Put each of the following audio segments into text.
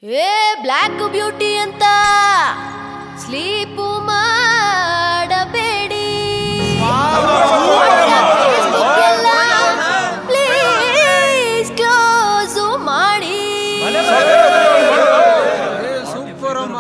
ಏ black beauty ಅಂತ sleep ಮಾಡಬೇಡಿ ಪ್ಲೀಸ್ ಕ್ಲೋಸು ಮಾಡಿ ಸೂಪರ್ ಅಮ್ಮ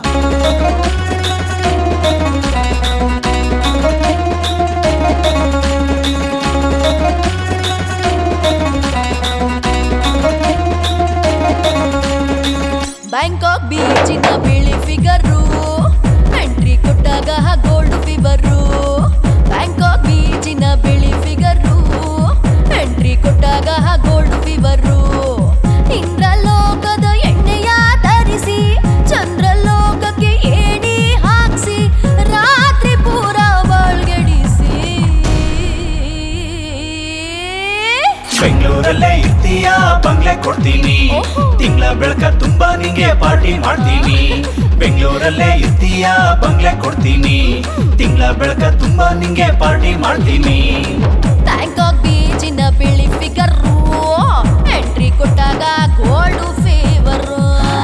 ಬ್ಯಾಂಕಾಕ್ ಬೀಚಿನ ಬಿಳಿ ಫಿಗರು ಎಂಟ್ರಿ ಕೊಟ್ಟಾಗ ಗೋಲ್ಡ್ ಫೀವರು ಬ್ಯಾಂಕಾಕ್ ಬೀಚಿನ ಬಿಳಿ ಫಿಗರು ಎಂಟ್ರಿ ಕೊಟ್ಟಾಗ ಗೋಲ್ಡ್ ಫೀವರು ಇಂದ್ರಲೋಕದ ಎಣ್ಣೆಯ ತರಿಸಿ ಚಂದ್ರಲೋಕಕ್ಕೆ ಏಣಿ ಹಾಕ್ಸಿ ರಾತ್ರಿ ಪೂರ ಬಾಳ್ಗಡಿಸಿ ಬೆಂಗಳೂರಲ್ಲೇ ಇರ್ತೀಯ ಬಂಗ್ಲೆ ಕೊಡ್ತೀನಿ ಓಹೋ. ತಿಂಗಳ ಬೆಳಕ ತುಂಬಾ ನಿಂಗೆ ಪಾರ್ಟಿ ಮಾಡ್ತೀನಿ ಬೆಂಗಳೂರಲ್ಲೇ ಇರ್ತೀಯ ಬಂಗ್ಲೆ ಕೊಡ್ತೀನಿ ತಿಂಗಳ ಬೆಳಕ ತುಂಬಾ ನಿಂಗೆ ಪಾರ್ಟಿ ಮಾಡ್ತೀನಿ ಬ್ಯಾಂಕಾಕ್ ಬೀಚಿನ ಬಿಳಿ ಫಿಗರು ಎಂಟ್ರಿ ಕೊಟ್ಟಾಗ ಗೋಲ್ಡ್ ಫೇವರು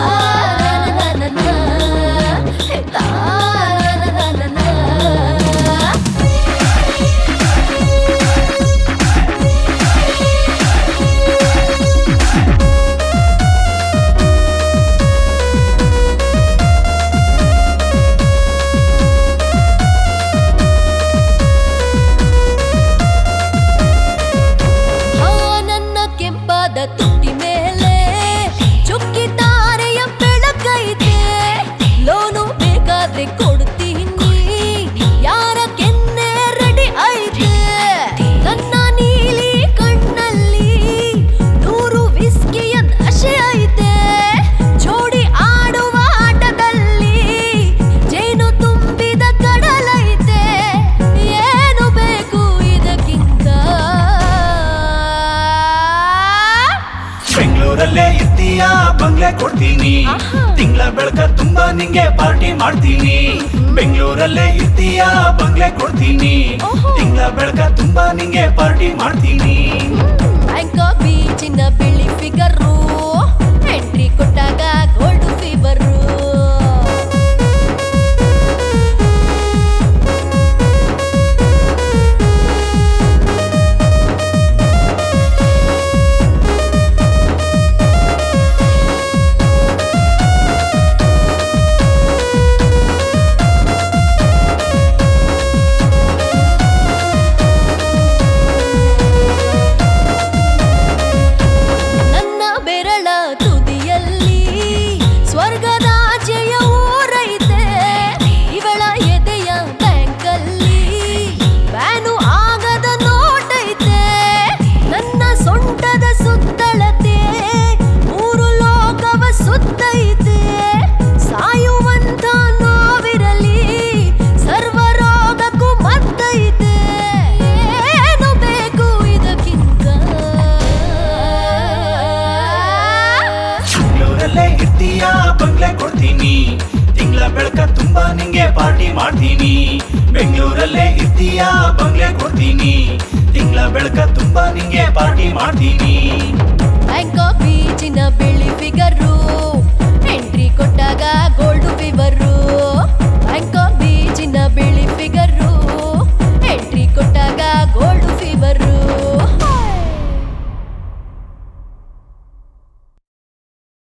ಆ ನನ್ನ ಕೆಂಪಾದ ತುಟಿ ಮೇಲೆ ಚುಕ್ಕಿ ತಾರೆಯ ಬೆಳಕೈತೆ ಲೋನು ಬೇಕಾದ್ರೆ ಕೊಡ್ತೀನಿ ಯಾರ ಕೆನ್ನೆ ರೆಡಿ ಐತೆ ನನ್ನ ನೀಲಿ ಕಣ್ಣಲ್ಲಿ ನೂರು ವಿಸ್ಕಿಯ ನಶೆ ಐತೆ ಜೋಡಿ ಆಡುವ ಆಟದಲ್ಲಿ ಜೇನು ತುಂಬಿದ ಕಡಲೈತೆ ಏನು ಬೇಕು ಇದಕ್ಕಿಂತ ಬೆಂಗಳೂರಲ್ಲೇ ಇರ್ತೀಯ ಬಂಗ್ಲೆ ಕೊಡ್ತೀನಿ ಆಹಾ. ತಿಂಗಳ ಬೆಳಕ ತುಂಬಾ ನಿಂಗೆ ಪಾರ್ಟಿ ಮಾಡ್ತೀನಿ ಬೆಂಗಳೂರಲ್ಲೇ ಇರ್ತೀಯ ಬಂಗ್ಲೆ ಕೊಡ್ತೀನಿ ಓಹೋ. ತಿಂಗಳ ಬೆಳಕ ತುಂಬಾ ನಿಂಗೆ ಪಾರ್ಟಿ ಮಾಡ್ತೀನಿ ಬ್ಯಾಂಕಾಕ್ ಬೀಚಿನ ಬಿಳಿ ಫಿಗರು ಎಂಟ್ರಿ ಕೊಟ್ಟಾಗ ಗೋಲ್ಡ್ ಫೀವರು ನನ್ನ ಬೆರಳ ತುದಿಯಲ್ಲಿ ಸ್ವರ್ಗರಾಜ್ಯ ಊರೈತೆ ಇವಳ ಎದೆಯ ಬ್ಯಾಂಕಲ್ಲಿ ಬ್ಯಾನು ಆಗದ ನೋಟೈತೆ ನನ್ನ ಸೊಂಟದ ಸುತ್ತಳತೆ ಮೂರು ಲೋಕವ ಸುತ್ತೈತೆ ಸಾಯುವಂತ ನೋವಿರಲಿ ಸರ್ವ ರೋಗಕ್ಕೂ ಮತ್ತೈತೆ ಏನು ಬೇಕು ಇದಕ್ಕಿಂತ ಬೆಂಗಳೂರಲ್ಲೇ ಇರ್ತೀಯ ಬಂಗ್ಲೆ ಕೊಡ್ತೀನಿ ತಿಂಗಳ ಬೆಳಕ ತುಂಬಾ ನಿಂಗೆ ಪಾರ್ಟಿ ಮಾಡ್ತೀನಿ ಬೆಂಗಳೂರಲ್ಲೇ ಇರ್ತೀಯ ಬಂಗ್ಲೆ ಕೊಡ್ತೀನಿ ತಿಂಗಳ ಬೆಳಕ ತುಂಬಾ ನಿಂಗೆ ಪಾರ್ಟಿ ಮಾಡ್ತೀನಿ ಬ್ಯಾಂಕಾಕ್ ಬೀಚಿನ ಬಿಳಿ ಫಿಗರು